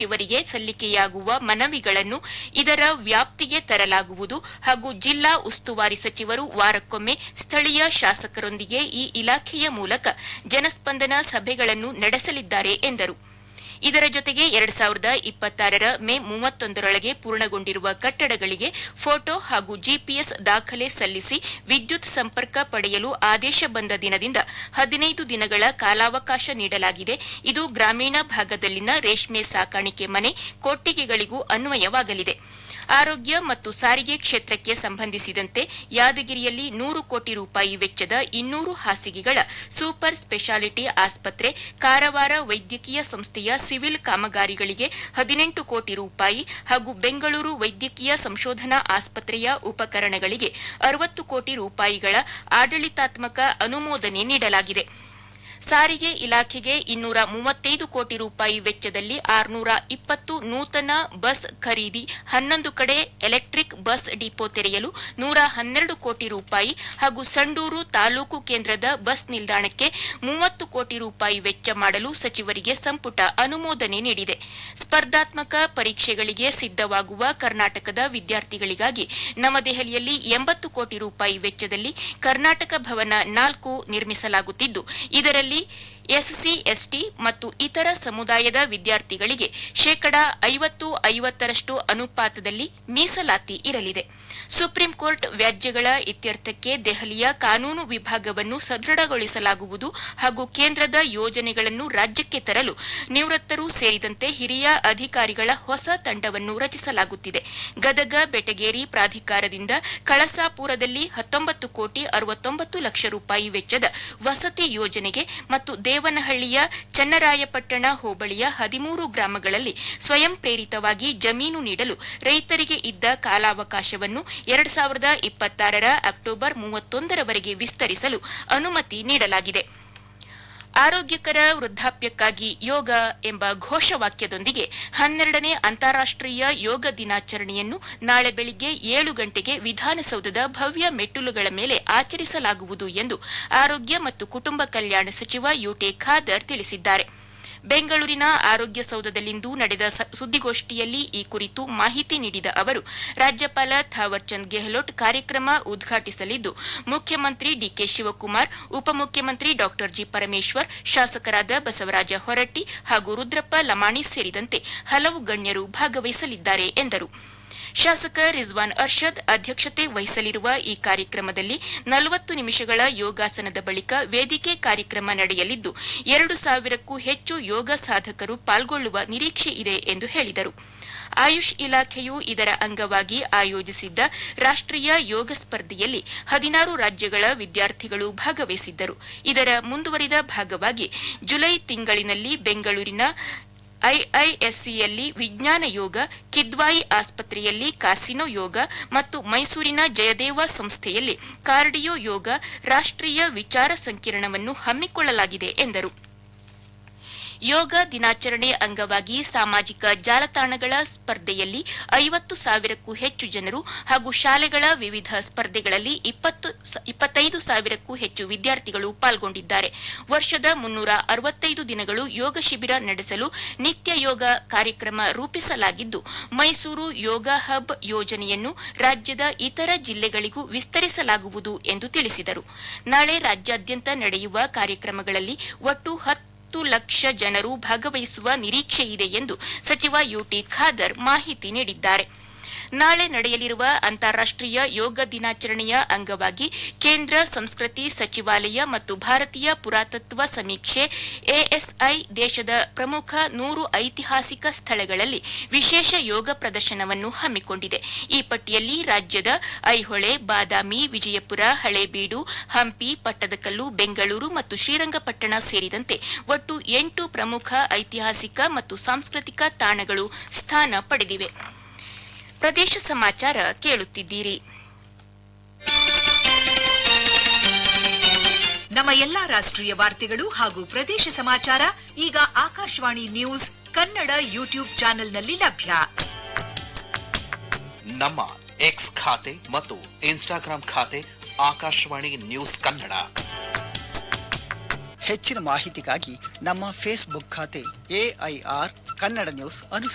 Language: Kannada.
ಇವರಿಗೆ ಸಲ್ಲಿಕೆಯಾಗುವ ಮನವಿಗಳನ್ನು ಇದರ ವ್ಯಾಪ್ತಿಗೆ ತರಲಾಗುವುದು ಹಾಗೂ ಜಿಲ್ಲಾ ಉಸ್ತುವಾರಿ ಸಚಿವರು ವಾರಕ್ಕೊಮ್ಮೆ ಸ್ಥಳೀಯ ಶಾಸಕರೊಂದಿಗೆ ಈ ಇಲಾಖೆಯ ಮೂಲಕ ಜನಸ್ಪಂದನ ಸಭೆಗಳನ್ನು ನಡೆಸಲಿದ್ದಾರೆ ಎಂದರು ಇದರ ಜೊತೆಗೆ ಎರಡ್ ಸಾವಿರದ ಇಪ್ಪತ್ತಾರರ ಮೇ ಮೂವತ್ತೊಂದರೊಳಗೆ ಪೂರ್ಣಗೊಂಡಿರುವ ಕಟ್ಟಡಗಳಿಗೆ ಫೋಟೋ ಹಾಗೂ ಜಿಪಿಎಸ್ ದಾಖಲೆ ಸಲ್ಲಿಸಿ ವಿದ್ಯುತ್ ಸಂಪರ್ಕ ಪಡೆಯಲು ಆದೇಶ ಬಂದ ದಿನದಿಂದ ಹದಿನೈದು ದಿನಗಳ ಕಾಲಾವಕಾಶ ನೀಡಲಾಗಿದೆ ಇದು ಗ್ರಾಮೀಣ ಭಾಗದಲ್ಲಿನ ರೇಷ್ಮೆ ಸಾಕಾಣಿಕೆ ಮನೆ ಕೊಟ್ಟಿಗೆಗಳಿಗೂ ಅನ್ವಯವಾಗಲಿದೆ ಆರೋಗ್ಯ ಮತ್ತು ಸಾರಿಗೆ ಕ್ಷೇತ್ರಕ್ಕೆ ಸಂಬಂಧಿಸಿದಂತೆ ಯಾದಗಿರಿಯಲ್ಲಿ ನೂರು ಕೋಟಿ ರೂಪಾಯಿ ವೆಚ್ಚದ ಇನ್ನೂರು ಹಾಸಿಗೆಗಳ ಸೂಪರ್ ಸ್ಪೆಷಾಲಿಟಿ ಆಸ್ಪತ್ರೆ ಕಾರವಾರ ವೈದ್ಯಕೀಯ ಸಂಸ್ಥೆಯ ಸಿವಿಲ್ ಕಾಮಗಾರಿಗಳಿಗೆ ಹದಿನೆಂಟು ಕೋಟಿ ರೂಪಾಯಿ ಹಾಗೂ ಬೆಂಗಳೂರು ವೈದ್ಯಕೀಯ ಸಂಶೋಧನಾ ಆಸ್ಪತ್ರೆಯ ಉಪಕರಣಗಳಿಗೆ ಅರವತ್ತು ಕೋಟಿ ರೂಪಾಯಿಗಳ ಆಡಳಿತಾತ್ಮಕ ಅನುಮೋದನೆ ನೀಡಲಾಗಿದೆ ಸಾರಿಗೆ ಇಲಾಖೆಗೆ ಇನ್ನೂರ ಮೂವತ್ತೈದು ಕೋಟಿ ರೂಪಾಯಿ ವೆಚ್ಚದಲ್ಲಿ ಆರುನೂರ ಇಪ್ಪತ್ತು ನೂತನ ಬಸ್ ಖರೀದಿ ಹನ್ನೊಂದು ಕಡೆ ಎಲೆಕ್ಟ್ರಿಕ್ ಬಸ್ ಡಿಪೋ ತೆರೆಯಲು ನೂರ ಹನ್ನೆರಡು ಕೋಟಿ ರೂಪಾಯಿ ಹಾಗೂ ಸಂಡೂರು ತಾಲೂಕು ಕೇಂದ್ರದ ಬಸ್ ನಿಲ್ದಾಣಕ್ಕೆ ಮೂವತ್ತು ಕೋಟಿ ರೂಪಾಯಿ ವೆಚ್ಚ ಮಾಡಲು ಸಚಿವರಿಗೆ ಸಂಪುಟ ಅನುಮೋದನೆ ನೀಡಿದೆ ಸ್ಪರ್ಧಾತ್ಮಕ ಪರೀಕ್ಷೆಗಳಿಗೆ ಸಿದ್ದವಾಗುವ ಕರ್ನಾಟಕದ ವಿದ್ಯಾರ್ಥಿಗಳಿಗಾಗಿ ನವದೆಹಲಿಯಲ್ಲಿ ಎಂಬತ್ತು ಕೋಟಿ ರೂಪಾಯಿ ವೆಚ್ಚದಲ್ಲಿ ಕರ್ನಾಟಕ ಭವನ ನಾಲ್ಕು ನಿರ್ಮಿಸಲಾಗುತ್ತಿದ್ದು ಇದರಲ್ಲಿ ಎಸ್ಸಿ ಎಸ್ಟಿ ಮತ್ತು ಇತರ ಸಮುದಾಯದ ವಿದ್ಯಾರ್ಥಿಗಳಿಗೆ ಶೇಕಡಾ ಐವತ್ತು ಐವತ್ತರಷ್ಟು ಅನುಪಾತದಲ್ಲಿ ಮೀಸಲಾತಿ ಇರಲಿದೆ ಸುಪ್ರೀಂ ಕೋರ್ಟ್ ವ್ಯಾಜ್ಯಗಳ ಇತ್ಯರ್ಥಕ್ಕೆ ದೆಹಲಿಯ ಕಾನೂನು ವಿಭಾಗವನ್ನು ಸದೃಢಗೊಳಿಸಲಾಗುವುದು ಹಾಗೂ ಕೇಂದ್ರದ ಯೋಜನೆಗಳನ್ನು ರಾಜ್ಯಕ್ಕೆ ತರಲು ನಿವೃತ್ತರು ಸೇರಿದಂತೆ ಹಿರಿಯ ಅಧಿಕಾರಿಗಳ ಹೊಸ ತಂಡವನ್ನು ರಚಿಸಲಾಗುತ್ತಿದೆ ಗದಗ ಬೆಟಗೇರಿ ಪ್ರಾಧಿಕಾರದಿಂದ ಕಳಸಾಪುರದಲ್ಲಿ ಹತ್ತೊಂಬತ್ತು ಕೋಟಿ ಅರವತ್ತೊಂಬತ್ತು ಲಕ್ಷ ರೂಪಾಯಿ ವೆಚ್ಚದ ವಸತಿ ಯೋಜನೆಗೆ ಮತ್ತು ದೇವನಹಳ್ಳಿಯ ಚನ್ನರಾಯಪಟ್ಟಣ ಹೋಬಳಿಯ ಹದಿಮೂರು ಗ್ರಾಮಗಳಲ್ಲಿ ಸ್ವಯಂ ಪ್ರೇರಿತವಾಗಿ ಜಮೀನು ನೀಡಲು ರೈತರಿಗೆ ಇದ್ದ ಕಾಲಾವಕಾಶವನ್ನು ಎರಡ್ ಸಾವಿರದ ಇಪ್ಪತ್ತಾರರ ಅಕ್ಟೋಬರ್ ಮೂವತ್ತೊಂದರವರೆಗೆ ವಿಸ್ತರಿಸಲು ಅನುಮತಿ ನೀಡಲಾಗಿದೆ ಆರೋಗ್ಯಕರ ವೃದ್ಧಾಪ್ಯಕ್ಕಾಗಿ ಯೋಗ ಎಂಬ ಘೋಷವಾಕ್ಯದೊಂದಿಗೆ ಹನ್ನೆರಡನೇ ಅಂತಾರಾಷ್ಟೀಯ ಯೋಗ ದಿನಾಚರಣೆಯನ್ನು ನಾಳೆ ಬೆಳಿಗ್ಗೆ ಏಳು ಗಂಟೆಗೆ ವಿಧಾನಸೌಧದ ಭವ್ಯ ಮೆಟ್ಟಿಲುಗಳ ಮೇಲೆ ಆಚರಿಸಲಾಗುವುದು ಎಂದು ಆರೋಗ್ಯ ಮತ್ತು ಕುಟುಂಬ ಕಲ್ಯಾಣ ಸಚಿವ ಯುಟಿ ಖಾದರ್ ತಿಳಿಸಿದ್ದಾರೆ ಬೆಂಗಳೂರಿನ ಆರೋಗ್ಯ ಸೌಧದಲ್ಲಿಂದು ನಡೆದ ಸ- ಸುದ್ದಿಗೋಷ್ಠಿಯಲ್ಲಿ ಈ ಕುರಿತು ಮಾಹಿತಿ ನೀಡಿದ ಅವರು ರಾಜ್ಯಪಾಲ ಥಾವರ್ಚಂದ್ ಗೆಹ್ಲೋಟ್ ಕಾರ್ಯಕ್ರಮ ಉದ್ಘಾಟಿಸಲಿದ್ದು ಮುಖ್ಯಮಂತ್ರಿ ಡಿಕೆ ಶಿವಕುಮಾರ್ ಉಪಮುಖ್ಯಮಂತ್ರಿ ಡಾ ಜಿ ಪರಮೇಶ್ವರ್ ಶಾಸಕರಾದ ಬಸವರಾಜ ಹೊರಟ್ಟಿ ಹಾಗೂ ರುದ್ರಪ್ಪ ಲಮಾಣಿ ಸೇರಿದಂತೆ ಹಲವು ಗಣ್ಯರು ಭಾಗವಹಿಸಲಿದ್ದಾರೆ ಎಂದರು ಶಾಸಕ ರಿಜ್ವಾನ್ ಅರ್ಷದ್ ಅಧ್ಯಕ್ಷತೆ ವಹಿಸಲಿರುವ ಈ ಕಾರ್ಯಕ್ರಮದಲ್ಲಿ ನಲವತ್ತು ನಿಮಿಷಗಳ ಯೋಗಾಸನದ ಬಳಿಕ ವೇದಿಕೆ ಕಾರ್ಯಕ್ರಮ ನಡೆಯಲಿದ್ದು ಎರಡು ಸಾವಿರಕ್ಕೂ ಹೆಚ್ಚು ಯೋಗ ಸಾಧಕರು ಪಾಲ್ಗೊಳ್ಳುವ ನಿರೀಕ್ಷೆ ಇದೆ ಎಂದು ಹೇಳಿದರು ಆಯುಷ್ ಇಲಾಖೆಯು ಇದರ ಅಂಗವಾಗಿ ಆಯೋಜಿಸಿದ್ದ ರಾಷ್ಟ್ರೀಯ ಯೋಗ ಸ್ಪರ್ಧೆಯಲ್ಲಿ ಹದಿನಾರು ರಾಜ್ಯಗಳ ವಿದ್ಯಾರ್ಥಿಗಳು ಭಾಗವಹಿಸಿದ್ದರು ಇದರ ಮುಂದುವರಿದ ಭಾಗವಾಗಿ ಜುಲೈ ತಿಂಗಳಿನಲ್ಲಿ ಬೆಂಗಳೂರಿನ ಐಐಎಸ್ಸಿಯಲ್ಲಿ ವಿಜ್ಞಾನ ಯೋಗ ಕಿದ್ವಾಯಿ ಆಸ್ಪತ್ರೆಯಲ್ಲಿ ಕಾಸಿನೋ ಯೋಗ ಮತ್ತು ಮೈಸೂರಿನ ಜಯದೇವ ಸಂಸ್ಥೆಯಲ್ಲಿ ಕಾರ್ಡಿಯೋ ಯೋಗ ರಾಷ್ಟ್ರೀಯ ವಿಚಾರ ಸಂಕಿರಣವನ್ನು ಹಮ್ಮಿಕೊಳ್ಳಲಾಗಿದೆ ಎಂದರು ಯೋಗ ದಿನಾಚರಣೆ ಅಂಗವಾಗಿ ಸಾಮಾಜಿಕ ಜಾಲತಾಣಗಳ ಸ್ಪರ್ಧೆಯಲ್ಲಿ ಐವತ್ತು ಸಾವಿರಕ್ಕೂ ಹೆಚ್ಚು ಜನರು ಹಾಗೂ ಶಾಲೆಗಳ ವಿವಿಧ ಸ್ಪರ್ಧೆಗಳಲ್ಲಿ ಇಪ್ಪತ್ತು ಸ- ಇಪ್ಪತ್ತೈದು ಸಾವಿರಕ್ಕೂ ಹೆಚ್ಚು ವಿದ್ಯಾರ್ಥಿಗಳು ಪಾಲ್ಗೊಂಡಿದ್ದಾರೆ ವರ್ಷದ ಮುನ್ನೂರ ಅರವತ್ತೈದು ದಿನಗಳು ಯೋಗ ಶಿಬಿರ ನಡೆಸಲು ನಿತ್ಯ ಯೋಗ ಕಾರ್ಯಕ್ರಮ ರೂಪಿಸಲಾಗಿದ್ದು ಮೈಸೂರು ಯೋಗ ಹಬ್ ಯೋಜನೆಯನ್ನು ರಾಜ್ಯದ ಇತರ ಜಿಲ್ಲೆಗಳಿಗೂ ವಿಸ್ತರಿಸಲಾಗುವುದು ಎಂದು ತಿಳಿಸಿದರು ನಾಳೆ ರಾಜ್ಯಾದ್ಯಂತ ನಡೆಯುವ ಕಾರ್ಯಕ್ರಮಗಳಲ್ಲಿ ಒಟ್ಟು ಹತ್ತು ಲಕ್ಷ ಜನರು ಭಾಗವಹಿಸುವ ನಿರೀಕ್ಷೆ ಇದೆ ಎಂದು ಸಚಿವ ಯುಟಿ ಖಾದರ್ ಮಾಹಿತಿ ನೀಡಿದ್ದಾರೆ ನಾಳೆ ನಡೆಯಲಿರುವ ಅಂತಾರಾಷ್ಟೀಯ ಯೋಗ ದಿನಾಚರಣೆಯ ಅಂಗವಾಗಿ ಕೇಂದ್ರ ಸಂಸ್ಕೃತಿ ಸಚಿವಾಲಯ ಮತ್ತು ಭಾರತೀಯ ಪುರಾತತ್ವ ಸಮೀಕ್ಷೆ ಎಎಸ್ಐ ದೇಶದ ಪ್ರಮುಖ ನೂರು ಐತಿಹಾಸಿಕ ಸ್ಥಳಗಳಲ್ಲಿ ವಿಶೇಷ ಯೋಗ ಪ್ರದರ್ಶನವನ್ನು ಹಮ್ಮಿಕೊಂಡಿದೆ ಈ ಪಟ್ಟಿಯಲ್ಲಿ ರಾಜ್ಯದ ಐಹೊಳೆ ಬಾದಾಮಿ ವಿಜಯಪುರ ಹಳೇಬೀಡು ಹಂಪಿ ಪಟ್ಟದಕಲ್ಲು ಬೆಂಗಳೂರು ಮತ್ತು ಶ್ರೀರಂಗಪಟ್ಟಣ ಸೇರಿದಂತೆ ಒಟ್ಟು ಎಂಟು ಪ್ರಮುಖ ಐತಿಹಾಸಿಕ ಮತ್ತು ಸಾಂಸ್ಕೃತಿಕ ತಾಣಗಳು ಸ್ಥಾನ ಪಡೆದಿವೆ ಪ್ರದೇಶ ಸಮಾಚಾರ ಕೇಳುತ್ತಿದ್ದೀರಿ ನಮ್ಮ ಎಲ್ಲಾ ರಾಷ್ಟ್ರೀಯ ವಾರ್ತೆಗಳು ಹಾಗೂ ಪ್ರದೇಶ ಸಮಾಚಾರ ಈಗ ಆಕಾಶವಾಣಿ ನ್ಯೂಸ್ ಕನ್ನಡ ಯೂಟ್ಯೂಬ್ ಚಾನೆಲ್ನಲ್ಲಿ ಲಭ್ಯ ನಮ್ಮ ಎಕ್ಸ್ ಖಾತೆ ಮತ್ತು ಇನ್ಸ್ಟಾಗ್ರಾಂ ಖಾತೆ ಆಕಾಶವಾಣಿ ನ್ಯೂಸ್ ಕನ್ನಡ ಹೆಚ್ಚಿನ ಮಾಹಿತಿಗಾಗಿ ನಮ್ಮ ಫೇಸ್ಬುಕ್ ಖಾತೆ ಎಐಆರ್ ಕನ್ನಡ ನ್ಯೂಸ್ ಅನುಸರಿಸಿ